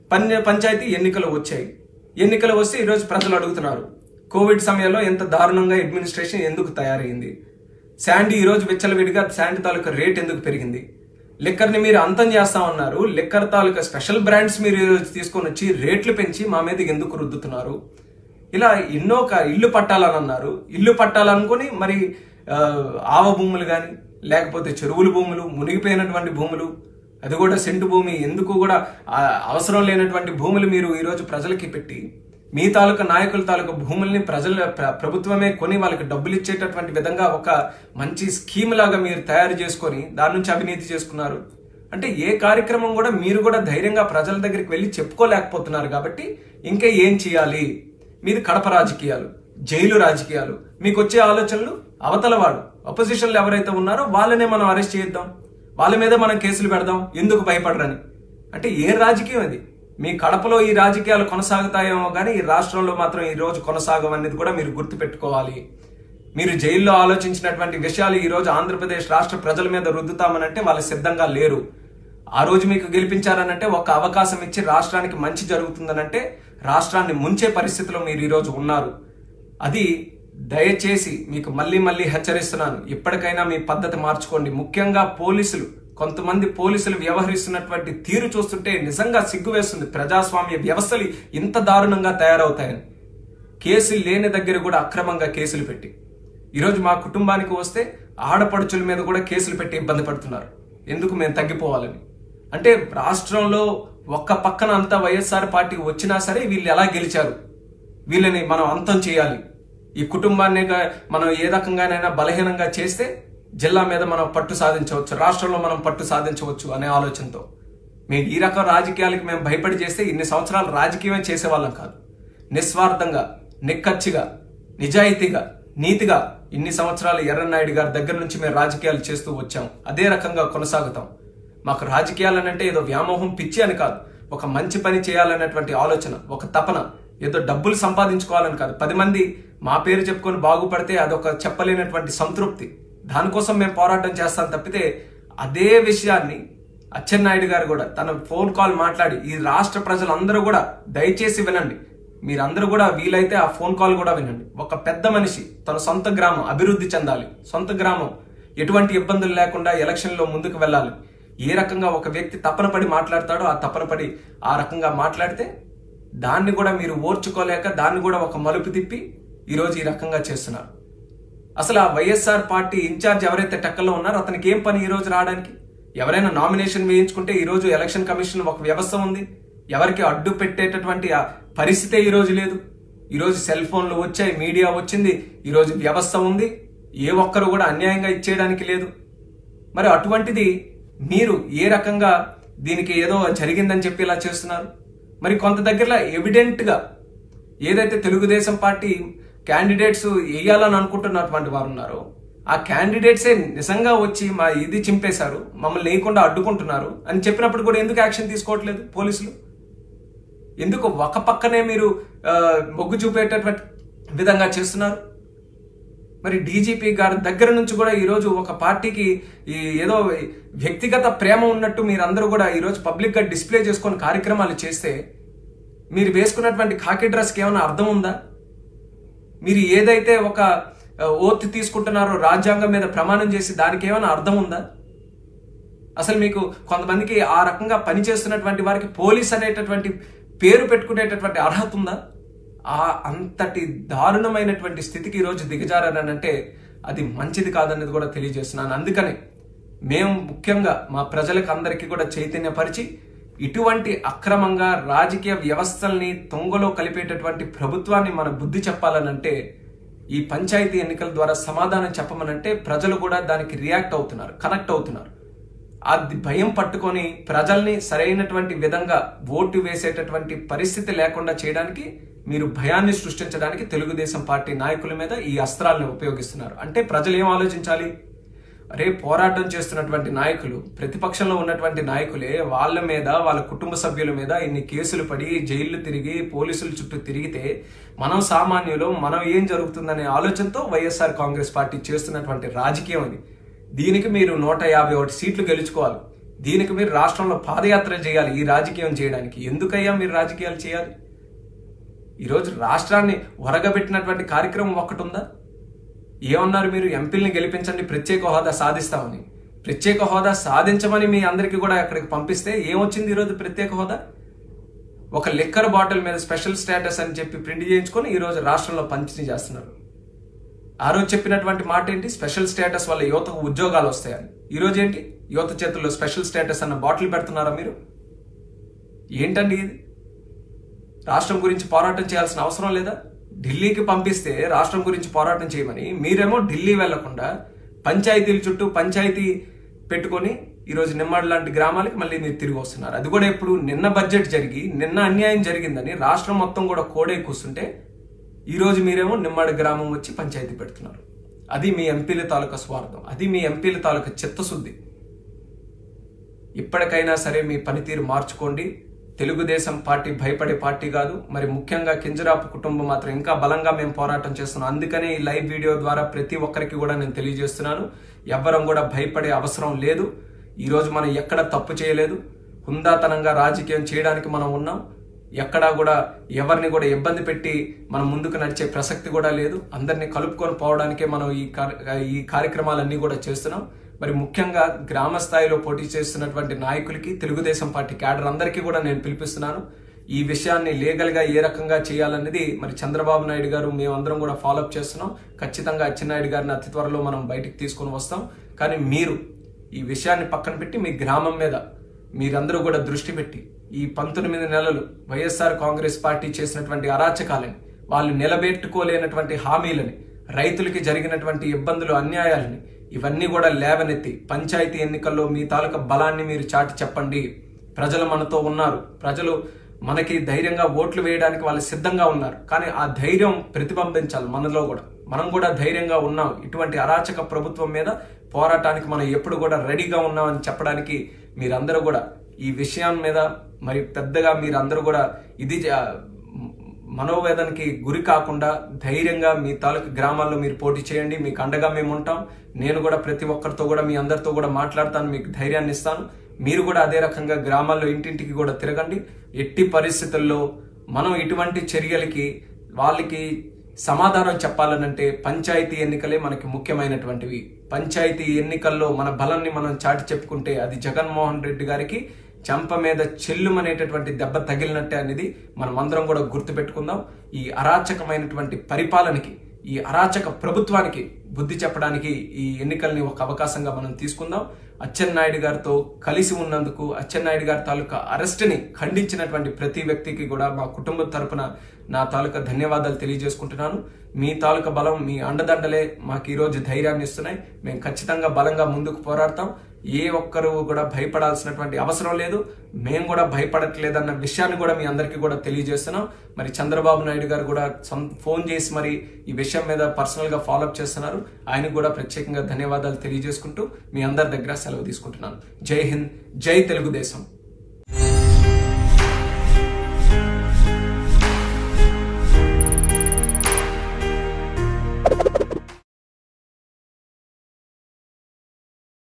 పన్ పంచాయతీ ఎన్నికలు వచ్చాయి ఎన్నికలు వస్తే ఈరోజు ప్రజలు అడుగుతున్నారు కోవిడ్ సమయంలో ఎంత దారుణంగా అడ్మినిస్ట్రేషన్ ఎందుకు తయారైంది శాండీ ఈరోజు విచ్చలవిడిగా శాండీ తాలూకా రేట్ ఎందుకు పెరిగింది లిక్కర్ని మీరు అంతం చేస్తా ఉన్నారు లిక్కర్ తాలూకా స్పెషల్ బ్రాండ్స్ మీరు ఈరోజు తీసుకొని వచ్చి రేట్లు పెంచి మా మీద ఎందుకు రుద్దుతున్నారు ఇలా ఎన్నో క- ఇల్లు పట్టాలని అన్నారు ఇల్లు పట్టాలనుకుని మరి ఆ, ఆవ భూములు కానీ లేకపోతే చెరువుల భూములు మునిగిపోయినటువంటి భూములు అది కూడా సెంటు భూమి ఎందుకు కూడా ఆ, అవసరం లేనటువంటి భూములు మీరు ఈరోజు ప్రజలకి పెట్టి మీ తాలూకా నాయకుల తాలూకా భూముల్ని ప్రజల ప్ర- ప్రభుత్వమే కొని వాళ్ళకి డబ్బులు ఇచ్చేటటువంటి విధంగా ఒక మంచి స్కీమ్ లాగా మీరు తయారు చేసుకొని దాని నుంచి అవినీతి చేసుకున్నారు అంటే ఏ కార్యక్రమం కూడా మీరు కూడా ధైర్యంగా ప్రజల దగ్గరికి వెళ్ళి చెప్పుకోలేకపోతున్నారు కాబట్టి ఇంకా ఏం చేయాలి మీది కడప రాజకీయాలు జైలు రాజకీయాలు మీకు వచ్చే ఆలోచనలు అవతల వాడు అపోజిషన్లు ఎవరైతే ఉన్నారో వాళ్ళనే మనం అరెస్ట్ చేద్దాం వాళ్ళ మీద మనం కేసులు పెడదాం ఎందుకు భయపడరని అంటే ఏ రాజకీయం అది మీ కడపలో ఈ రాజకీయాలు కొనసాగుతాయేమో కానీ ఈ రాష్ట్రంలో మాత్రం ఈ రోజు కొనసాగం అనేది కూడా మీరు గుర్తుపెట్టుకోవాలి మీరు జైల్లో ఆలోచించినటువంటి విషయాలు ఈ రోజు ఆంధ్రప్రదేశ్ రాష్ట్ర ప్రజల మీద రుద్దుతామనంటే వాళ్ళు సిద్ధంగా లేరు ఆ రోజు మీకు గెలిపించారనంటే ఒక అవకాశం ఇచ్చి రాష్ట్రానికి మంచి జరుగుతుందనంటే రాష్ట్రాన్ని ముంచే పరిస్థితిలో మీరు ఈ రోజు ఉన్నారు అది దయచేసి మీకు మళ్ళీ మళ్ళీ హెచ్చరిస్తున్నాను ఇప్పటికైనా మీ పద్ధతి మార్చుకోండి ముఖ్యంగా పోలీసులు కొంతమంది పోలీసులు వ్యవహరిస్తున్నటువంటి తీరు చూస్తుంటే నిజంగా సిగ్గు వేస్తుంది ప్రజాస్వామ్య వ్యవస్థలు ఇంత దారుణంగా తయారవుతాయని కేసులు లేని దగ్గర కూడా అక్రమంగా కేసులు పెట్టి ఈరోజు మా కుటుంబానికి వస్తే ఆడపడుచుల మీద కూడా కేసులు పెట్టి ఇబ్బంది పడుతున్నారు ఎందుకు మేము తగ్గిపోవాలని అంటే రాష్ట్రంలో ఒక్క పక్కన అంతా వైఎస్ఆర్ పార్టీ వచ్చినా సరే వీళ్ళు ఎలా గెలిచారు వీళ్ళని మనం అంతం చేయాలి ఈ కుటుంబాన్ని గా- మనం ఏ రకంగానైనా బలహీనంగా చేస్తే జిల్లా మీద మనం పట్టు సాధించవచ్చు రాష్ట్రంలో మనం పట్టు సాధించవచ్చు అనే ఆలోచనతో మేము ఈ రకం రాజకీయాలకి మేము భయపడి చేస్తే ఇన్ని సంవత్సరాలు రాజకీయమే చేసేవాళ్ళం కాదు నిస్వార్థంగా నిక్కచ్చిగా నిజాయితీగా నీతిగా ఇన్ని సంవత్సరాలు ఎర్రనాయుడు గారి దగ్గర నుంచి మేము రాజకీయాలు చేస్తూ వచ్చాం అదే రకంగా కొనసాగుతాం మాకు రాజకీయాలనంటే ఏదో వ్యామోహం పిచ్చి అని కాదు ఒక మంచి పని చేయాలన్నటువంటి ఆలోచన ఒక తపన ఏదో డబ్బులు సంపాదించుకోవాలని కాదు పది మంది మా పేరు చెప్పుకొని బాగుపడితే అదొక చెప్పలేనటువంటి సంతృప్తి దానికోసం మేము పోరాటం చేస్తాం తప్పితే అదే విషయాన్ని అచ్చెన్నాయుడు గారు కూడా తన ఫోన్ కాల్ మాట్లాడి ఈ రాష్ట్ర ప్రజలందరూ కూడా దయచేసి వినండి మీరందరూ కూడా వీలైతే ఆ ఫోన్ కాల్ కూడా వినండి ఒక పెద్ద మనిషి తన సొంత గ్రామం అభివృద్ధి చెందాలి సొంత గ్రామం ఎటువంటి ఇబ్బందులు లేకుండా ఎలక్షన్లో ముందుకు వెళ్ళాలి ఏ రకంగా ఒక వ్యక్తి తపన పడి మాట్లాడతాడో ఆ తపన పడి ఆ రకంగా మాట్లాడితే దాన్ని కూడా మీరు ఓర్చుకోలేక దాన్ని కూడా ఒక మలుపు తిప్పి ఈరోజు ఈ రకంగా చేస్తున్నారు అసలు ఆ వైఎస్ఆర్ పార్టీ ఇన్ఛార్జ్ ఎవరైతే టెక్కల్లో ఉన్నారో అతనికి ఏం పని ఈ రోజు రావడానికి ఎవరైనా నామినేషన్ వేయించుకుంటే ఈ రోజు ఎలక్షన్ కమిషన్ ఒక వ్యవస్థ ఉంది ఎవరికి అడ్డు పెట్టేటటువంటి ఆ పరిస్థితే ఈ రోజు లేదు ఈ రోజు సెల్ ఫోన్లు వచ్చాయి మీడియా వచ్చింది ఈ రోజు వ్యవస్థ ఉంది ఏ ఒక్కరు కూడా అన్యాయంగా ఇచ్చేయడానికి లేదు మరి అటువంటిది మీరు ఏ రకంగా దీనికి ఏదో జరిగిందని చెప్పి ఇలా చేస్తున్నారు మరి కొంత దగ్గరలో ఎవిడెంట్ గా ఏదైతే తెలుగుదేశం పార్టీ క్యాండిడేట్స్ వేయాలని అనుకుంటున్నటువంటి వారు ఉన్నారో ఆ క్యాండిడేట్సే నిజంగా వచ్చి మా ఇది చింపేశారు మమ్మల్ని లేకుండా అడ్డుకుంటున్నారు అని చెప్పినప్పుడు కూడా ఎందుకు యాక్షన్ తీసుకోవట్లేదు పోలీసులు ఎందుకు ఒక పక్కనే మీరు ఆ, మొగ్గు చూపేటటువంటి విధంగా చేస్తున్నారు మరి డీజీపీ గారి దగ్గర నుంచి కూడా ఈరోజు ఒక పార్టీకి ఈ ఏదో వ్యక్తిగత ప్రేమ ఉన్నట్టు మీరందరూ కూడా ఈరోజు పబ్లిక్ గా డిస్ప్లే చేసుకొని కార్యక్రమాలు చేస్తే మీరు వేసుకున్నటువంటి కాకి డ్రెస్కి ఏమైనా అర్థం ఉందా మీరు ఏదైతే ఒక ఓత్ తీసుకుంటున్నారో రాజ్యాంగం మీద ప్రమాణం చేసి దానికి ఏమైనా అర్థం ఉందా అసలు మీకు కొంతమందికి ఆ రకంగా పనిచేస్తున్నటువంటి వారికి పోలీస్ అనేటటువంటి పేరు పెట్టుకునేటటువంటి అర్హత ఉందా ఆ అంతటి దారుణమైనటువంటి స్థితికి ఈరోజు దిగజారనంటే అది మంచిది కాదన్నది కూడా తెలియజేస్తున్నాను అందుకనే మేము ముఖ్యంగా మా ప్రజలకు అందరికీ కూడా చైతన్యపరిచి ఇటువంటి అక్రమంగా రాజకీయ వ్యవస్థల్ని తొంగలో కలిపేటటువంటి ప్రభుత్వాన్ని మన బుద్ధి చెప్పాలనంటే ఈ పంచాయతీ ఎన్నికల ద్వారా సమాధానం చెప్పమనంటే ప్రజలు కూడా దానికి రియాక్ట్ అవుతున్నారు కనెక్ట్ అవుతున్నారు అది భయం పట్టుకొని ప్రజల్ని సరైనటువంటి విధంగా ఓటు వేసేటటువంటి పరిస్థితి లేకుండా చేయడానికి మీరు భయాన్ని సృష్టించడానికి తెలుగుదేశం పార్టీ నాయకుల మీద ఈ అస్త్రాలను ఉపయోగిస్తున్నారు అంటే ప్రజలు ఏం ఆలోచించాలి అరే పోరాటం చేస్తున్నటువంటి నాయకులు ప్రతిపక్షంలో ఉన్నటువంటి నాయకులే వాళ్ళ మీద వాళ్ళ కుటుంబ సభ్యుల మీద ఇన్ని కేసులు పడి జైళ్లు తిరిగి పోలీసుల చుట్టూ తిరిగితే మనం సామాన్యులు మనం ఏం జరుగుతుందనే ఆలోచనతో వైఎస్ఆర్ కాంగ్రెస్ పార్టీ చేస్తున్నటువంటి రాజకీయం అది దీనికి మీరు నూట యాభై ఒకటి సీట్లు గెలుచుకోవాలి దీనికి మీరు రాష్ట్రంలో పాదయాత్ర చేయాలి ఈ రాజకీయం చేయడానికి ఎందుకయ్యా మీరు రాజకీయాలు చేయాలి ఈరోజు రాష్ట్రాన్ని వరగబెట్టినటువంటి కార్యక్రమం ఒక్కటి ఉందా ఏమన్నారు మీరు ఎంపీల్ని గెలిపించండి ప్రత్యేక హోదా సాధిస్తామని ప్రత్యేక హోదా సాధించమని మీ అందరికీ కూడా అక్కడికి పంపిస్తే ఏమొచ్చింది ఈరోజు ప్రత్యేక హోదా ఒక లిక్కర్ బాటిల్ మీద స్పెషల్ స్టేటస్ అని చెప్పి ప్రింట్ చేయించుకొని ఈరోజు రాష్ట్రంలో పంపిణీ చేస్తున్నారు ఆ రోజు చెప్పినటువంటి మాట ఏంటి స్పెషల్ స్టేటస్ వల్ల యువతకు ఉద్యోగాలు వస్తాయని ఈ రోజు ఏంటి యువత చేతుల్లో స్పెషల్ స్టేటస్ అన్న బాటిల్ పెడుతున్నారా మీరు ఏంటండి ఇది రాష్ట్రం గురించి పోరాటం చేయాల్సిన అవసరం లేదా ఢిల్లీకి పంపిస్తే రాష్ట్రం గురించి పోరాటం చేయమని మీరేమో ఢిల్లీ వెళ్లకుండా పంచాయతీల చుట్టూ పంచాయతీ పెట్టుకొని ఈరోజు నిమ్మడి లాంటి గ్రామాలకి మళ్ళీ మీరు తిరిగి వస్తున్నారు అది కూడా ఇప్పుడు నిన్న బడ్జెట్ జరిగి నిన్న అన్యాయం జరిగిందని రాష్ట్రం మొత్తం కూడా కోడే కూర్చుంటే ఈరోజు మీరేమో నిమ్మడి గ్రామం వచ్చి పంచాయతీ పెడుతున్నారు అది మీ ఎంపీల తాలూకా స్వార్థం అది మీ ఎంపీల తాలూకా చిత్తశుద్ధి ఇప్పటికైనా సరే మీ పనితీరు మార్చుకోండి తెలుగుదేశం పార్టీ భయపడే పార్టీ కాదు మరి ముఖ్యంగా కింజరాపు కుటుంబం మాత్రం ఇంకా బలంగా మేము పోరాటం చేస్తున్నాం అందుకనే ఈ లైవ్ వీడియో ద్వారా ప్రతి ఒక్కరికి కూడా నేను తెలియజేస్తున్నాను ఎవ్వరం కూడా భయపడే అవసరం లేదు ఈ రోజు మనం ఎక్కడ తప్పు చేయలేదు హుందాతనంగా రాజకీయం చేయడానికి మనం ఉన్నాం ఎక్కడా కూడా ఎవరిని కూడా ఇబ్బంది పెట్టి మనం ముందుకు నడిచే ప్రసక్తి కూడా లేదు అందరినీ కలుపుకొని పోవడానికే మనం ఈ కార్- ఈ కార్యక్రమాలన్నీ కూడా చేస్తున్నాం మరి ముఖ్యంగా గ్రామ స్థాయిలో పోటీ చేస్తున్నటువంటి నాయకులకి తెలుగుదేశం పార్టీ క్యాడర్ అందరికీ కూడా నేను పిలిపిస్తున్నాను ఈ విషయాన్ని లీగల్ గా ఏ రకంగా చేయాలనేది మరి చంద్రబాబు నాయుడు గారు మేమందరం కూడా ఫాలోఅప్ చేస్తున్నాం ఖచ్చితంగా అచ్చెన్నాయుడు గారిని అతి త్వరలో మనం బయటికి తీసుకొని వస్తాం కానీ మీరు ఈ విషయాన్ని పక్కన పెట్టి మీ గ్రామం మీద మీరందరూ కూడా దృష్టి పెట్టి ఈ పంతొమ్మిది నెలలు వైఎస్ఆర్ కాంగ్రెస్ పార్టీ చేసినటువంటి అరాచకాలని వాళ్ళు నిలబెట్టుకోలేనటువంటి హామీలని రైతులకి జరిగినటువంటి ఇబ్బందులు అన్యాయాలని ఇవన్నీ కూడా లేవనెత్తి పంచాయతీ ఎన్నికల్లో మీ తాలూకా బలాన్ని మీరు చాటి చెప్పండి ప్రజలు మనతో ఉన్నారు ప్రజలు మనకి ధైర్యంగా ఓట్లు వేయడానికి వాళ్ళు సిద్ధంగా ఉన్నారు కానీ ఆ ధైర్యం ప్రతిబింబించాలి మనలో కూడా మనం కూడా ధైర్యంగా ఉన్నాం ఇటువంటి అరాచక ప్రభుత్వం మీద పోరాటానికి మనం ఎప్పుడు కూడా రెడీగా ఉన్నామని చెప్పడానికి మీరందరూ కూడా ఈ విషయం మీద మరి పెద్దగా మీరందరూ కూడా ఇది చే- మనోవేదనకి గురి కాకుండా ధైర్యంగా మీ తాలూకు గ్రామాల్లో మీరు పోటీ చేయండి మీకు అండగా మేము ఉంటాం నేను కూడా ప్రతి ఒక్కరితో కూడా మీ అందరితో కూడా మాట్లాడతాను మీకు ధైర్యాన్ని ఇస్తాను మీరు కూడా అదే రకంగా గ్రామాల్లో ఇంటింటికి కూడా తిరగండి ఎట్టి పరిస్థితుల్లో మనం ఇటువంటి చర్యలకి వాళ్ళకి సమాధానం చెప్పాలనంటే పంచాయతీ ఎన్నికలే మనకి ముఖ్యమైనటువంటివి పంచాయతీ ఎన్నికల్లో మన బలాన్ని మనం చాటి చెప్పుకుంటే అది జగన్మోహన్ రెడ్డి గారికి చెంప మీద చెల్లుమనేటటువంటి దెబ్బ తగిలినట్టే అనేది మనం అందరం కూడా గుర్తుపెట్టుకుందాం ఈ అరాచకమైనటువంటి పరిపాలనకి ఈ అరాచక ప్రభుత్వానికి బుద్ధి చెప్పడానికి ఈ ఎన్నికల్ని ఒక అవకాశంగా మనం తీసుకుందాం అచ్చెన్నాయుడు గారితో కలిసి ఉన్నందుకు అచ్చెన్నాయుడు గారి తాలూకా అరెస్ట్ని ఖండించినటువంటి ప్రతి వ్యక్తికి కూడా మా కుటుంబం తరపున నా తాలూకా ధన్యవాదాలు తెలియజేసుకుంటున్నాను మీ తాలూకా బలం మీ అండదండలే మాకు ఈ రోజు ధైర్యాన్ని ఇస్తున్నాయి మేము ఖచ్చితంగా బలంగా ముందుకు పోరాడతాం ఏ ఒక్కరు కూడా భయపడాల్సినటువంటి అవసరం లేదు మేము కూడా భయపడట్లేదన్న విషయాన్ని కూడా మీ అందరికీ కూడా తెలియజేస్తున్నాం మరి చంద్రబాబు నాయుడు గారు కూడా సొం- ఫోన్ చేసి మరి ఈ విషయం మీద పర్సనల్ గా ఫాలోఅప్ చేస్తున్నారు ఆయనకు కూడా ప్రత్యేకంగా ధన్యవాదాలు తెలియజేసుకుంటూ మీ అందరి దగ్గర సెలవు తీసుకుంటున్నాను జై హింద్ జై తెలుగుదేశం